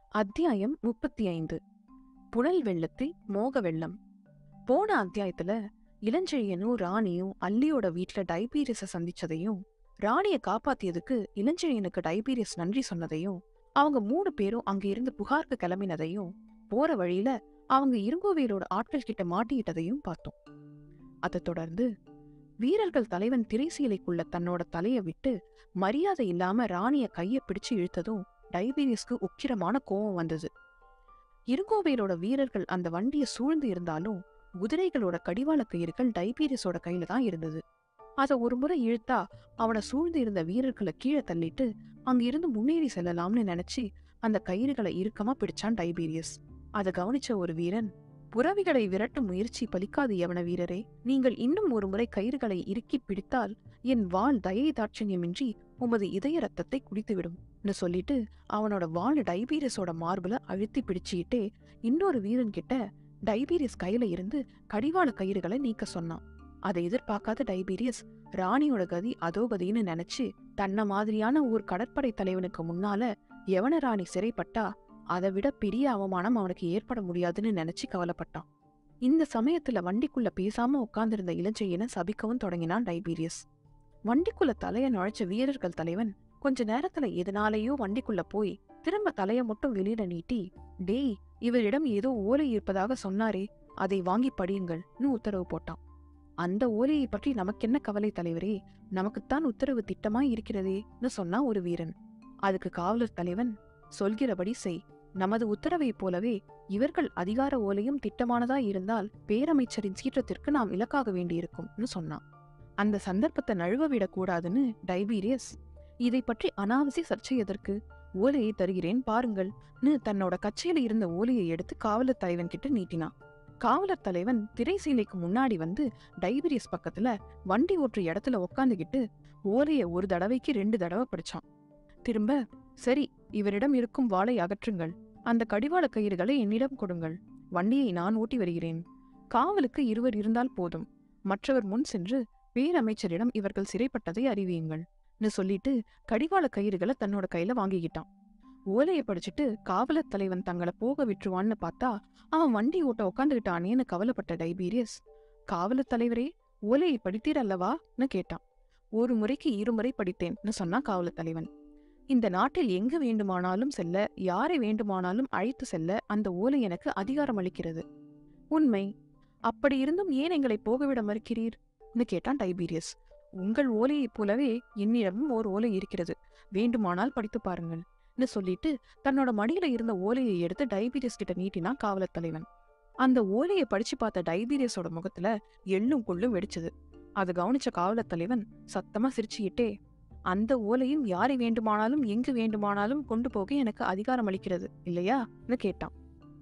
அத்தியாயம் முப்பத்தி ஐந்து புனல் வெள்ளத்தில் மோக வெள்ளம் போன அத்தியாயத்துல இளஞ்செழியனும் ராணியும் அல்லியோட வீட்ல டைபீரியஸ சந்திச்சதையும் ராணிய காப்பாத்தியதுக்கு இளஞ்செழியனுக்கு டைபீரியஸ் நன்றி சொன்னதையும் அவங்க மூணு பேரும் அங்க இருந்து புகாருக்கு கிளம்பினதையும் போற வழியில அவங்க இருங்கோவேலோட ஆட்கள் கிட்ட மாட்டிக்கிட்டதையும் பார்த்தோம் அதைத் தொடர்ந்து வீரர்கள் தலைவன் திரைசீலைக்குள்ள தன்னோட தலைய விட்டு மரியாதை இல்லாம ராணிய கைய பிடிச்சு இழுத்ததும் டைபீரியஸ்க்கு உக்கிரமான கோபம் வந்தது இருங்கோவேலோட வீரர்கள் அந்த வண்டியை சூழ்ந்து இருந்தாலும் குதிரைகளோட கடிவாள கயிறுகள் டைபீரியஸோட கையில தான் இருந்தது அத ஒரு முறை இழுத்தா அவனை சூழ்ந்து இருந்த வீரர்களை கீழே தள்ளிட்டு அங்க இருந்து முன்னேறி செல்லலாம்னு நினைச்சு அந்த கயிறுகளை இறுக்கமா பிடிச்சான் டைபீரியஸ் அதை கவனிச்ச ஒரு வீரன் புறவிகளை விரட்டும் முயற்சி பலிக்காது யவன வீரரே நீங்கள் இன்னும் ஒரு முறை கயிறுகளை இறுக்கி பிடித்தால் என் வாள் தயை தாட்சண்யமின்றி உமது இதய ரத்தத்தை குடித்துவிடும் சொல்லிட்டு அவனோட வாள் டைபீரியஸோட மார்புல அழுத்தி பிடிச்சுக்கிட்டே இன்னொரு வீரன் கிட்ட டைபீரியஸ் கையில இருந்து கடிவாள கயிறுகளை நீக்க சொன்னான் அதை எதிர்பார்க்காத டைபீரியஸ் ராணியோட கதி அதோ கதின்னு நினைச்சு தன்ன மாதிரியான ஒரு கடற்படை தலைவனுக்கு முன்னால யவன ராணி சிறைப்பட்டா அதை விட பெரிய அவமானம் அவனுக்கு ஏற்பட முடியாதுன்னு நினைச்சு கவலைப்பட்டான் இந்த சமயத்துல வண்டிக்குள்ள பேசாம உட்கார்ந்திருந்த இளஞ்செய்யனை சபிக்கவும் தொடங்கினான் டைபீரியஸ் வண்டிக்குள்ள தலைய நுழைச்ச வீரர்கள் தலைவன் கொஞ்ச நேரத்துல எதனாலேயோ வண்டிக்குள்ள போய் திரும்ப தலைய மட்டும் வெளியில நீட்டி டேய் இவரிடம் ஏதோ ஓலை இருப்பதாக சொன்னாரே அதை வாங்கி படியுங்கள்னு உத்தரவு போட்டான் அந்த ஓலையை பற்றி நமக்கென்ன கவலை தலைவரே நமக்குத்தான் உத்தரவு திட்டமா இருக்கிறதேன்னு சொன்னா ஒரு வீரன் அதுக்கு காவலர் தலைவன் சொல்கிறபடி செய் நமது உத்தரவைப் போலவே இவர்கள் அதிகார ஓலையும் திட்டமானதா இருந்தால் பேரமைச்சரின் சீற்றத்திற்கு நாம் இலக்காக வேண்டியிருக்கும்னு சொன்னான் அந்த சந்தர்ப்பத்தை நழுவ விடக்கூடாதுன்னு டைபீரியஸ் இதை பற்றி அனாவசிய சர்ச்சை எதற்கு ஓலையை தருகிறேன் பாருங்கள்னு தன்னோட கச்சையில இருந்த ஓலையை எடுத்து காவலர் தலைவன் கிட்ட நீட்டினான் காவலர் தலைவன் திரைசீலைக்கு முன்னாடி வந்து டைபீரியஸ் பக்கத்துல வண்டி ஓட்டுற இடத்துல உக்காந்துகிட்டு ஓலைய ஒரு தடவைக்கு ரெண்டு தடவை படிச்சான் திரும்ப சரி இவரிடம் இருக்கும் வாளை அகற்றுங்கள் அந்த கடிவாள கயிறுகளை என்னிடம் கொடுங்கள் வண்டியை நான் ஓட்டி வருகிறேன் காவலுக்கு இருவர் இருந்தால் போதும் மற்றவர் முன் சென்று பேரமைச்சரிடம் இவர்கள் சிறைப்பட்டதை அறிவியுங்கள் சொல்லிட்டு கடிவாள கயிறுகளை தன்னோட கையில வாங்கிக்கிட்டான் ஓலையை படிச்சுட்டு காவலர் தலைவன் தங்களை போக விட்டுருவான்னு பார்த்தா அவன் வண்டி ஓட்ட உட்காந்துக்கிட்டானேன்னு கவலைப்பட்ட டைபீரியஸ் காவலர் தலைவரே ஓலையை படித்தீர் அல்லவான்னு கேட்டான் ஒரு முறைக்கு இருமுறை படித்தேன்னு சொன்னான் காவலர் தலைவன் இந்த நாட்டில் எங்கு வேண்டுமானாலும் செல்ல யாரை வேண்டுமானாலும் அழைத்து செல்ல அந்த ஓலை எனக்கு அதிகாரம் அளிக்கிறது உண்மை அப்படி இருந்தும் ஏன் எங்களை போகவிட மறுக்கிறீர்னு கேட்டான் டைபீரியஸ் உங்கள் ஓலையைப் போலவே என்னிடமும் ஓர் ஓலை இருக்கிறது வேண்டுமானால் படித்து பாருங்கள் சொல்லிட்டு தன்னோட மடியில இருந்த ஓலையை எடுத்து டைபீரியஸ் கிட்ட நீட்டினான் காவலர் தலைவன் அந்த ஓலையை படிச்சு பார்த்த டைபீரியஸோட முகத்துல எள்ளும் கொள்ளும் வெடிச்சது அதை கவனிச்ச காவலர் தலைவன் சத்தமா சிரிச்சுக்கிட்டே அந்த ஓலையும் யாரை வேண்டுமானாலும் எங்கு வேண்டுமானாலும் கொண்டு போக எனக்கு அதிகாரம் அளிக்கிறது இல்லையான்னு கேட்டான்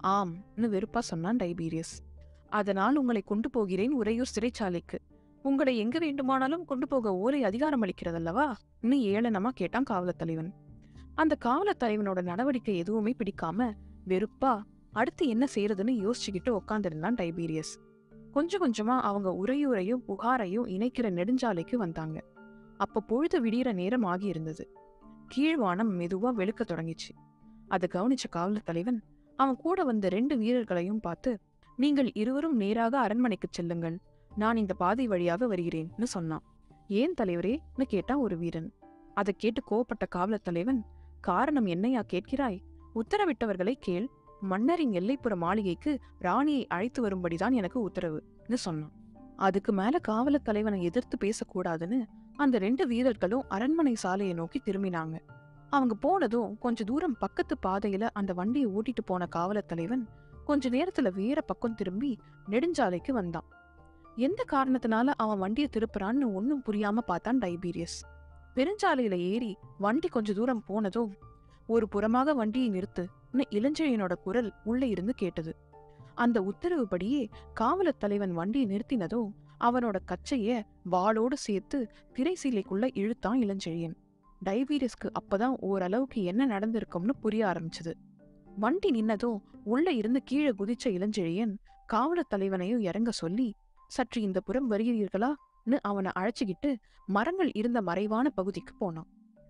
ஆம்னு வெறுப்பா சொன்னான் டைபீரியஸ் அதனால் உங்களை கொண்டு போகிறேன் உறையூர் சிறைச்சாலைக்கு உங்களை எங்க வேண்டுமானாலும் கொண்டு போக ஓலை அதிகாரம் அளிக்கிறதல்லவா இன்னும் ஏளனமா கேட்டான் காவலர் தலைவன் அந்த காவலர் தலைவனோட நடவடிக்கை எதுவுமே பிடிக்காம வெறுப்பா அடுத்து என்ன செய்யறதுன்னு யோசிச்சுக்கிட்டு உட்காந்துருந்தான் டைபீரியஸ் கொஞ்சம் கொஞ்சமா அவங்க உரையுறையும் புகாரையும் இணைக்கிற நெடுஞ்சாலைக்கு வந்தாங்க அப்ப பொழுது விடியற நேரம் ஆகி இருந்தது கீழ்வானம் மெதுவா வெளுக்க தொடங்கிச்சு அதை கவனிச்ச காவலர் தலைவன் அவன் கூட வந்த ரெண்டு வீரர்களையும் பார்த்து நீங்கள் இருவரும் நேராக அரண்மனைக்கு செல்லுங்கள் நான் இந்த பாதை வழியாக வருகிறேன்னு சொன்னான் ஏன் தலைவரேன்னு கேட்டான் ஒரு வீரன் அதை கேட்டு கோவப்பட்ட காவலர் தலைவன் காரணம் என்னையா கேட்கிறாய் உத்தரவிட்டவர்களை கேள் மன்னரின் எல்லைப்புற மாளிகைக்கு ராணியை அழைத்து வரும்படிதான் எனக்கு உத்தரவுன்னு சொன்னான் அதுக்கு மேல காவலர் தலைவனை எதிர்த்து பேசக்கூடாதுன்னு அந்த ரெண்டு வீரர்களும் அரண்மனை சாலையை நோக்கி திரும்பினாங்க அவங்க போனதும் கொஞ்ச தூரம் பக்கத்து பாதையில அந்த வண்டியை ஓட்டிட்டு போன காவலர் தலைவன் கொஞ்ச நேரத்துல வேற பக்கம் திரும்பி நெடுஞ்சாலைக்கு வந்தான் எந்த காரணத்தினால அவன் வண்டியை திருப்புறான்னு ஒன்னும் புரியாம பார்த்தான் டைபீரியஸ் பெருஞ்சாலையில ஏறி வண்டி கொஞ்ச தூரம் போனதும் ஒரு புறமாக வண்டியை நிறுத்துன்னு இளஞ்செழியனோட குரல் உள்ள இருந்து கேட்டது அந்த உத்தரவுபடியே காவலர் தலைவன் வண்டியை நிறுத்தினதும் அவனோட கச்சைய வாளோடு சேர்த்து திரைசீலைக்குள்ள இழுத்தான் இளஞ்செழியன் டைபீரியஸ்க்கு அப்பதான் ஓரளவுக்கு என்ன நடந்திருக்கும்னு புரிய ஆரம்பிச்சது வண்டி நின்னதும் உள்ள இருந்து கீழே குதிச்ச இளஞ்செழியன் காவலர் தலைவனையும் இறங்க சொல்லி சற்று இந்த புறம் வருகிறீர்களான்னு அவனை அழைச்சுக்கிட்டு மரங்கள் இருந்த மறைவான பகுதிக்கு போனான்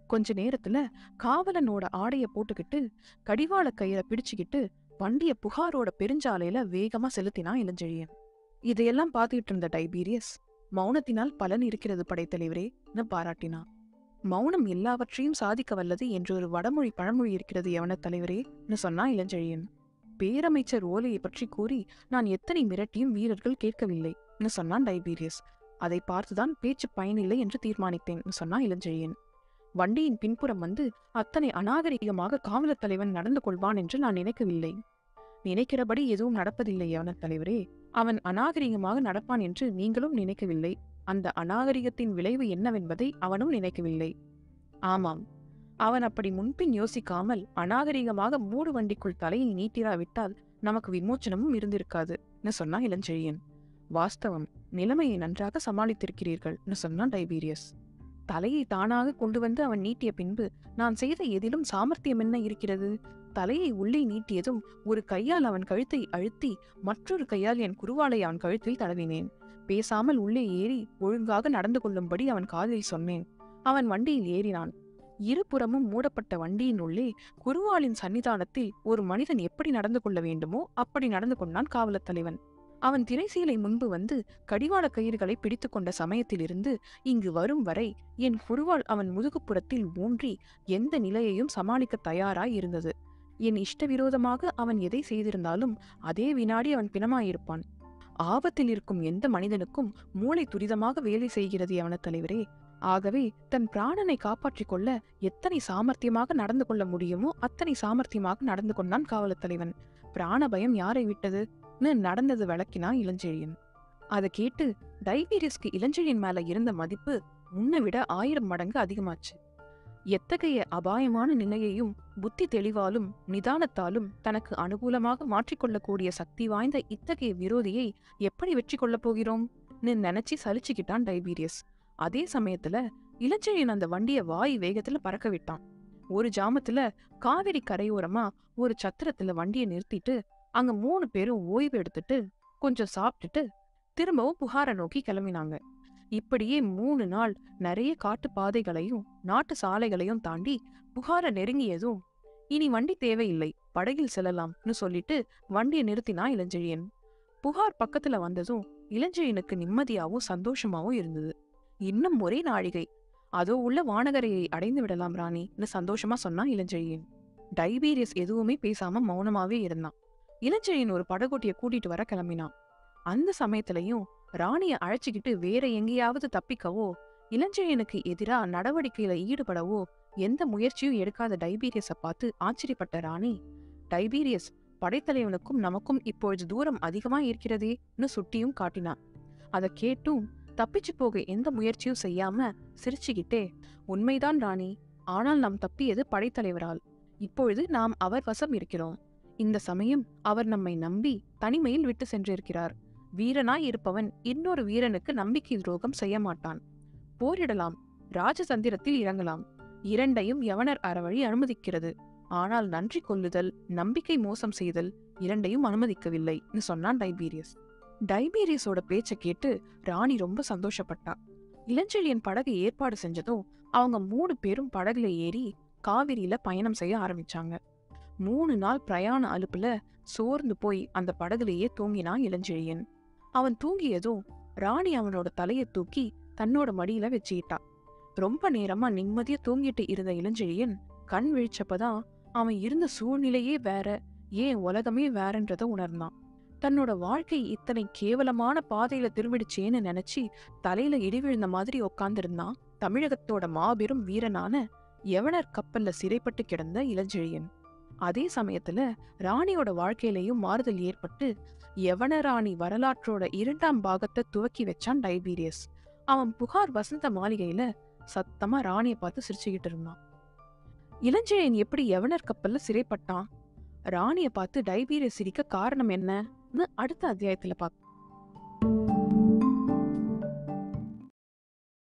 கொஞ்ச நேரத்துல காவலனோட ஆடைய போட்டுக்கிட்டு கடிவாள கயிறை பிடிச்சுக்கிட்டு வண்டிய புகாரோட பெருஞ்சாலையில வேகமா செலுத்தினான் இளஞ்செழியன் இதையெல்லாம் பார்த்துக்கிட்டு இருந்த டைபீரியஸ் மௌனத்தினால் பலன் இருக்கிறது படைத்தலைவரேன்னு பாராட்டினான் மௌனம் எல்லாவற்றையும் சாதிக்க வல்லது என்று ஒரு வடமொழி பழமொழி இருக்கிறது எவன தலைவரேன்னு சொன்னான் இளஞ்செழியன் பேரமைச்சர் ஓலையை பற்றி கூறி நான் எத்தனை மிரட்டியும் வீரர்கள் கேட்கவில்லைன்னு சொன்னான் டைபீரியஸ் அதை பார்த்துதான் பேச்சு பயனில்லை என்று தீர்மானித்தேன் சொன்னான் இளஞ்செழியன் வண்டியின் பின்புறம் வந்து அத்தனை அநாகரிகமாக காவலர் தலைவன் நடந்து கொள்வான் என்று நான் நினைக்கவில்லை நினைக்கிறபடி எதுவும் நடப்பதில்லை யவன தலைவரே அவன் அநாகரிகமாக நடப்பான் என்று நீங்களும் நினைக்கவில்லை அந்த அநாகரிகத்தின் விளைவு என்னவென்பதை அவனும் நினைக்கவில்லை ஆமாம் அவன் அப்படி முன்பின் யோசிக்காமல் அநாகரிகமாக மூடு வண்டிக்குள் தலையை நீட்டிராவிட்டால் நமக்கு விமோச்சனமும் இருந்திருக்காதுன்னு சொன்னா இளஞ்செழியன் வாஸ்தவம் நிலைமையை நன்றாக சமாளித்திருக்கிறீர்கள்னு சொன்னான் டைபீரியஸ் தலையை தானாக கொண்டு வந்து அவன் நீட்டிய பின்பு நான் செய்த எதிலும் சாமர்த்தியம் என்ன இருக்கிறது தலையை உள்ளே நீட்டியதும் ஒரு கையால் அவன் கழுத்தை அழுத்தி மற்றொரு கையால் என் குருவாளை அவன் கழுத்தில் தடவினேன் பேசாமல் உள்ளே ஏறி ஒழுங்காக நடந்து கொள்ளும்படி அவன் காதில் சொன்னேன் அவன் வண்டியில் ஏறினான் இருபுறமும் மூடப்பட்ட வண்டியின் உள்ளே குருவாளின் சன்னிதானத்தில் ஒரு மனிதன் எப்படி நடந்து கொள்ள வேண்டுமோ அப்படி நடந்து கொண்டான் காவலத் தலைவன் அவன் திரைசீலை முன்பு வந்து கடிவாள கயிறுகளை பிடித்துக் கொண்ட சமயத்திலிருந்து இங்கு வரும் வரை என் குருவாள் அவன் முதுகுப்புறத்தில் ஊன்றி எந்த நிலையையும் சமாளிக்க தயாராய் இருந்தது என் இஷ்டவிரோதமாக அவன் எதை செய்திருந்தாலும் அதே வினாடி அவன் பிணமாயிருப்பான் ஆபத்தில் இருக்கும் எந்த மனிதனுக்கும் மூளை துரிதமாக வேலை செய்கிறது அவன தலைவரே ஆகவே தன் பிராணனை காப்பாற்றிக் கொள்ள எத்தனை சாமர்த்தியமாக நடந்து கொள்ள முடியுமோ அத்தனை சாமர்த்தியமாக நடந்து கொண்டான் காவலத் தலைவன் பிராண பயம் யாரை விட்டதுன்னு நடந்தது விளக்கினா இளஞ்செழியன் அதை கேட்டு டைபீரியஸ்க்கு இளஞ்செழியன் மேல இருந்த மதிப்பு முன்னை விட ஆயிரம் மடங்கு அதிகமாச்சு எத்தகைய அபாயமான நிலையையும் புத்தி தெளிவாலும் நிதானத்தாலும் தனக்கு அனுகூலமாக மாற்றிக்கொள்ளக்கூடிய சக்தி வாய்ந்த இத்தகைய விரோதியை எப்படி வெற்றி கொள்ளப் போகிறோம் நினைச்சு சலிச்சுக்கிட்டான் டைபீரியஸ் அதே சமயத்துல இளஞ்செழியன் அந்த வண்டிய வாய் வேகத்துல பறக்க விட்டான் ஒரு ஜாமத்துல காவிரி கரையோரமா ஒரு சத்திரத்துல வண்டியை நிறுத்திட்டு அங்க மூணு பேரும் ஓய்வு எடுத்துட்டு கொஞ்சம் சாப்பிட்டுட்டு திரும்பவும் புகாரை நோக்கி கிளம்பினாங்க இப்படியே மூணு நாள் நிறைய காட்டு பாதைகளையும் நாட்டு சாலைகளையும் தாண்டி புகார நெருங்கியதும் இனி வண்டி தேவையில்லை படகில் செல்லலாம்னு சொல்லிட்டு வண்டியை நிறுத்தினா இளஞ்செழியன் புகார் பக்கத்துல வந்ததும் இளஞ்செழியனுக்கு நிம்மதியாவும் சந்தோஷமாவும் இருந்தது இன்னும் ஒரே நாழிகை அதோ உள்ள வானகரையை அடைந்து விடலாம் ராணின்னு சந்தோஷமா சொன்னான் இளஞ்செழியன் டைபீரியஸ் எதுவுமே பேசாம மௌனமாவே இருந்தான் இளஞ்செழியன் ஒரு படகோட்டிய கூட்டிட்டு வர கிளம்பினான் அந்த சமயத்திலையும் ராணிய அழைச்சிக்கிட்டு வேற எங்கேயாவது தப்பிக்கவோ இளஞ்செழியனுக்கு எதிரா நடவடிக்கையில ஈடுபடவோ எந்த முயற்சியும் எடுக்காத டைபீரியஸ பார்த்து ஆச்சரியப்பட்ட ராணி டைபீரியஸ் படைத்தலைவனுக்கும் நமக்கும் இப்பொழுது தூரம் அதிகமா இருக்கிறதேன்னு சுட்டியும் காட்டினான் அதை கேட்டும் தப்பிச்சு போக எந்த முயற்சியும் செய்யாம சிரிச்சுக்கிட்டே உண்மைதான் ராணி ஆனால் நாம் தப்பியது படைத்தலைவரால் இப்பொழுது நாம் அவர் வசம் இருக்கிறோம் இந்த சமயம் அவர் நம்மை நம்பி தனிமையில் விட்டு சென்றிருக்கிறார் வீரனாய் இருப்பவன் இன்னொரு வீரனுக்கு நம்பிக்கை துரோகம் செய்ய மாட்டான் போரிடலாம் ராஜதந்திரத்தில் இறங்கலாம் இரண்டையும் யவனர் அறவழி அனுமதிக்கிறது ஆனால் நன்றி கொள்ளுதல் நம்பிக்கை மோசம் செய்தல் இரண்டையும் அனுமதிக்கவில்லைன்னு சொன்னான் டைபீரியஸ் டைபீரியஸோட பேச்ச கேட்டு ராணி ரொம்ப சந்தோஷப்பட்டா இளஞ்செழியன் படகு ஏற்பாடு செஞ்சதும் அவங்க மூணு பேரும் படகுல ஏறி காவிரியில பயணம் செய்ய ஆரம்பிச்சாங்க மூணு நாள் பிரயாண அலுப்புல சோர்ந்து போய் அந்த படகுலேயே தூங்கினான் இளஞ்செழியன் அவன் தூங்கியதும் ராணி அவனோட தலையை தூக்கி தன்னோட மடியில வச்சுக்கிட்டா ரொம்ப நேரமா நிம்மதியா தூங்கிட்டு இருந்த இளஞ்செழியன் கண் விழிச்சப்பதான் அவன் இருந்த சூழ்நிலையே வேற ஏன் உலகமே வேறன்றத உணர்ந்தான் தன்னோட வாழ்க்கை இத்தனை கேவலமான பாதையில திரும்பிடுச்சேன்னு நினைச்சு தலையில இடி விழுந்த மாதிரி உட்கார்ந்திருந்தான் தமிழகத்தோட மாபெரும் வீரனான யவனர் கப்பல்ல சிறைப்பட்டு கிடந்த இளஞ்செழியன் அதே சமயத்துல ராணியோட வாழ்க்கையிலையும் மாறுதல் ஏற்பட்டு யவன ராணி வரலாற்றோட இரண்டாம் பாகத்தை துவக்கி வச்சான் டைபீரியஸ் அவன் புகார் வசந்த மாளிகையில சத்தமா ராணிய பார்த்து சிரிச்சுக்கிட்டு இருந்தான் இளஞ்செழியன் எப்படி யவனர் கப்பல்ல சிறைப்பட்டான் ராணிய பார்த்து டைபீரியஸ் சிரிக்க காரணம் என்னன்னு அடுத்த அத்தியாயத்துல பார்க்க